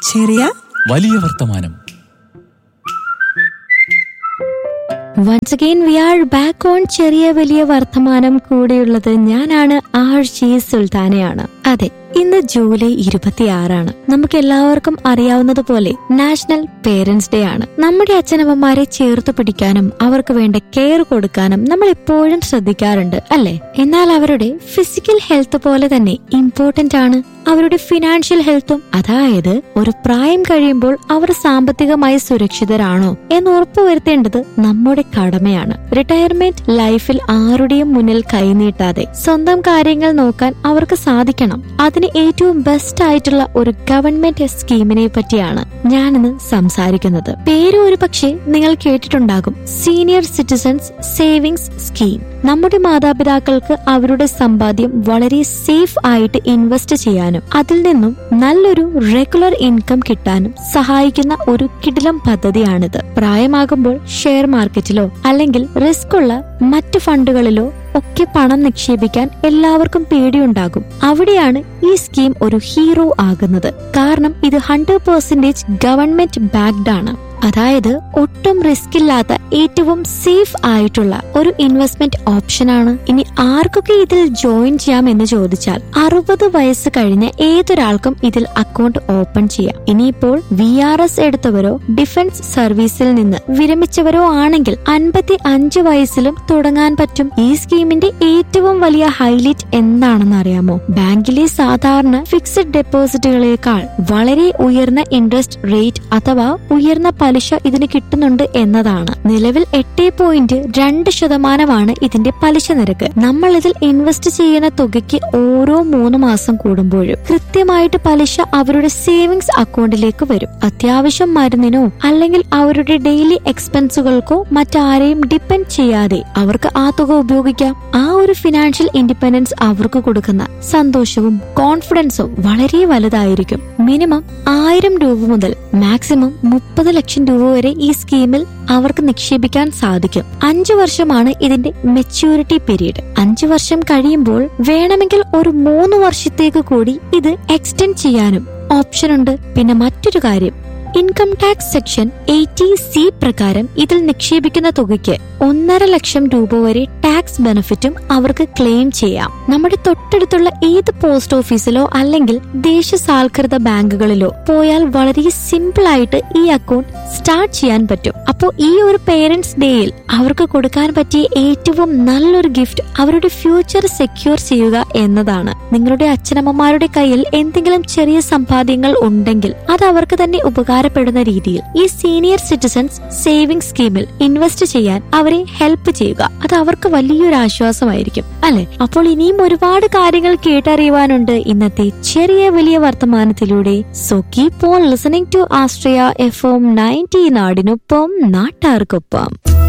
ചെറിയ വലിയ വർത്തമാനം once again we are back on ചെറിയ വലിയ വർത്തമാനം കൂടെയുള്ളത് ഞാനാണ് ആർ ജി സുൽത്താനയാണ് അതെ ഇന്ന് ജൂലൈ ഇരുപത്തിയാറാണ് നമുക്ക് എല്ലാവർക്കും അറിയാവുന്നതുപോലെ നാഷണൽ പേരൻസ് ഡേ ആണ് നമ്മുടെ അച്ഛനമ്മമാരെ ചേർത്ത് പിടിക്കാനും അവർക്ക് വേണ്ട കെയർ കൊടുക്കാനും നമ്മൾ എപ്പോഴും ശ്രദ്ധിക്കാറുണ്ട് അല്ലെ എന്നാൽ അവരുടെ ഫിസിക്കൽ ഹെൽത്ത് പോലെ തന്നെ ഇമ്പോർട്ടന്റ് ആണ് അവരുടെ ഫിനാൻഷ്യൽ ഹെൽത്തും അതായത് ഒരു പ്രായം കഴിയുമ്പോൾ അവർ സാമ്പത്തികമായി സുരക്ഷിതരാണോ എന്ന് ഉറപ്പുവരുത്തേണ്ടത് നമ്മുടെ കടമയാണ് റിട്ടയർമെന്റ് ലൈഫിൽ ആരുടെയും മുന്നിൽ കൈനീട്ടാതെ സ്വന്തം കാര്യങ്ങൾ നോക്കാൻ അവർക്ക് സാധിക്കണം അതിന് ഏറ്റവും ബെസ്റ്റ് ആയിട്ടുള്ള ഒരു ഗവൺമെന്റ് സ്കീമിനെ പറ്റിയാണ് ഞാനിന്ന് സംസാരിക്കുന്നത് പേര് ഒരു പക്ഷേ നിങ്ങൾ കേട്ടിട്ടുണ്ടാകും സീനിയർ സിറ്റിസൺസ് സേവിങ്സ് സ്കീം നമ്മുടെ മാതാപിതാക്കൾക്ക് അവരുടെ സമ്പാദ്യം വളരെ സേഫ് ആയിട്ട് ഇൻവെസ്റ്റ് ചെയ്യാനും അതിൽ നിന്നും നല്ലൊരു റെഗുലർ ഇൻകം കിട്ടാനും സഹായിക്കുന്ന ഒരു കിടിലം പദ്ധതിയാണിത് പ്രായമാകുമ്പോൾ ഷെയർ മാർക്കറ്റിലോ അല്ലെങ്കിൽ റിസ്ക് ഉള്ള മറ്റു ഫണ്ടുകളിലോ ഒക്കെ പണം നിക്ഷേപിക്കാൻ എല്ലാവർക്കും പേടിയുണ്ടാകും അവിടെയാണ് ഈ സ്കീം ഒരു ഹീറോ ആകുന്നത് കാരണം ഇത് ഹൺഡ്രഡ് പെർസെന്റേജ് ഗവൺമെന്റ് ബാക്ക്ഡ് ആണ് അതായത് ഒട്ടും റിസ്ക് ഇല്ലാത്ത ഏറ്റവും സേഫ് ആയിട്ടുള്ള ഒരു ഇൻവെസ്റ്റ്മെന്റ് ഓപ്ഷനാണ് ഇനി ആർക്കൊക്കെ ഇതിൽ ജോയിൻ ചെയ്യാം എന്ന് ചോദിച്ചാൽ അറുപത് വയസ്സ് കഴിഞ്ഞ ഏതൊരാൾക്കും ഇതിൽ അക്കൗണ്ട് ഓപ്പൺ ചെയ്യാം ഇനിയിപ്പോൾ വി ആർ എസ് എടുത്തവരോ ഡിഫൻസ് സർവീസിൽ നിന്ന് വിരമിച്ചവരോ ആണെങ്കിൽ അൻപത്തി അഞ്ച് വയസ്സിലും തുടങ്ങാൻ പറ്റും ഈ സ്കീമിന്റെ ഏറ്റവും വലിയ ഹൈലൈറ്റ് എന്താണെന്ന് അറിയാമോ ബാങ്കിലെ സാധാരണ ഫിക്സഡ് ഡെപ്പോസിറ്റുകളേക്കാൾ വളരെ ഉയർന്ന ഇൻട്രസ്റ്റ് റേറ്റ് അഥവാ ഉയർന്ന പലിശ ഇതിന് കിട്ടുന്നുണ്ട് എന്നതാണ് നിലവിൽ എട്ട് പോയിന്റ് രണ്ട് ശതമാനമാണ് ഇതിന്റെ പലിശ നിരക്ക് നമ്മൾ ഇതിൽ ഇൻവെസ്റ്റ് ചെയ്യുന്ന തുകയ്ക്ക് ഓരോ മൂന്ന് മാസം കൂടുമ്പോഴും കൃത്യമായിട്ട് പലിശ അവരുടെ സേവിങ്സ് അക്കൗണ്ടിലേക്ക് വരും അത്യാവശ്യം മരുന്നിനോ അല്ലെങ്കിൽ അവരുടെ ഡെയിലി എക്സ്പെൻസുകൾക്കോ മറ്റാരെയും ഡിപ്പെൻഡ് ചെയ്യാതെ അവർക്ക് ആ തുക ഉപയോഗിക്കാം ആ ഒരു ഫിനാൻഷ്യൽ ഇൻഡിപെൻഡൻസ് അവർക്ക് കൊടുക്കുന്ന സന്തോഷവും കോൺഫിഡൻസും വളരെ വലുതായിരിക്കും മിനിമം ആയിരം രൂപ മുതൽ മാക്സിമം മുപ്പത് ലക്ഷം രൂപ വരെ ഈ സ്കീമിൽ അവർക്ക് നിക്ഷേപിക്കാൻ സാധിക്കും അഞ്ചു വർഷമാണ് ഇതിന്റെ മെച്യൂരിറ്റി പീരീഡ് അഞ്ചു വർഷം കഴിയുമ്പോൾ വേണമെങ്കിൽ ഒരു മൂന്ന് വർഷത്തേക്ക് കൂടി ഇത് എക്സ്റ്റെൻഡ് ചെയ്യാനും ഓപ്ഷൻ ഉണ്ട് പിന്നെ മറ്റൊരു കാര്യം income tax section eighty C പ്രകാരം ഇതിൽ നിക്ഷേപിക്കുന്ന തുകയ്ക്ക് ഒന്നര ലക്ഷം രൂപ വരെ ടാക്സ് ബെനിഫിറ്റും അവർക്ക് ക്ലെയിം ചെയ്യാം നമ്മുടെ തൊട്ടടുത്തുള്ള ഏത് പോസ്റ്റ് ഓഫീസിലോ അല്ലെങ്കിൽ ദേശസാൽകൃത ബാങ്കുകളിലോ പോയാൽ വളരെ സിമ്പിൾ ആയിട്ട് ഈ അക്കൗണ്ട് സ്റ്റാർട്ട് ചെയ്യാൻ പറ്റും അപ്പോൾ ഈ ഒരു പേരൻസ് ഡേയിൽ അവർക്ക് കൊടുക്കാൻ പറ്റിയ ഏറ്റവും നല്ലൊരു ഗിഫ്റ്റ് അവരുടെ ഫ്യൂച്ചർ സെക്യൂർ ചെയ്യുക എന്നതാണ് നിങ്ങളുടെ അച്ഛനമ്മമാരുടെ കയ്യിൽ എന്തെങ്കിലും ചെറിയ സമ്പാദ്യങ്ങൾ ഉണ്ടെങ്കിൽ അത് അവർക്ക് തന്നെ ഉപകാരപ്പെടുന്ന രീതിയിൽ ഈ സീനിയർ സിറ്റിസൺസ് സേവിംഗ് സ്കീമിൽ ഇൻവെസ്റ്റ് ചെയ്യാൻ അവരെ ഹെൽപ്പ് ചെയ്യുക അത് അവർക്ക് വലിയൊരു ആശ്വാസമായിരിക്കും അല്ലെ അപ്പോൾ ഇനിയും ഒരുപാട് കാര്യങ്ങൾ കേട്ടറിയുവാനുണ്ട് ഇന്നത്തെ ചെറിയ വലിയ വർത്തമാനത്തിലൂടെ so keep on listening to Austria F M ninety നാടിനൊപ്പം നാട്ടാർക്കൊപ്പം